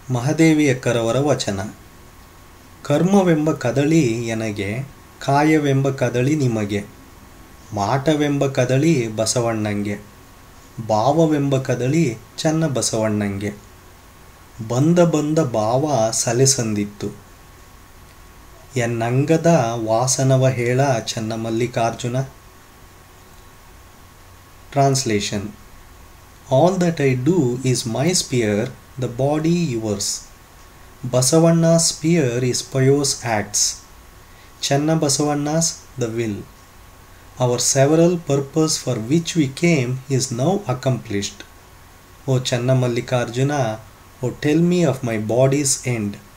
ಮಹದೇವಿಯಕ್ಕರವರ ವಚನ ಕರ್ಮವೆಂಬ ಕದಳಿ ಎನಗೆ ಕಾಯವೆಂಬ ಕದಳಿ ನಿಮಗೆ ಮಾಟವೆಂಬ ಕದಳಿ ಬಸವಣ್ಣಂಗೆ ಭಾವವೆಂಬ ಕದಳಿ ಚನ್ನ ಬಸವಣ್ಣಂಗೆ ಬಂದ ಬಂದ ಭಾವ ಸಲೆಸಂದಿತ್ತು ಎನ್ನಂಗದ ವಾಸನವ ಹೇಳ Channa Mallikarjuna translation all that I do is my spear the body yours ಬಸವಣ್ಣ's spear is Payo's acts. Channa Basavana's the will. Our several purpose for which we came is now accomplished. O Channa Mallikarjuna, O tell me of my body's end.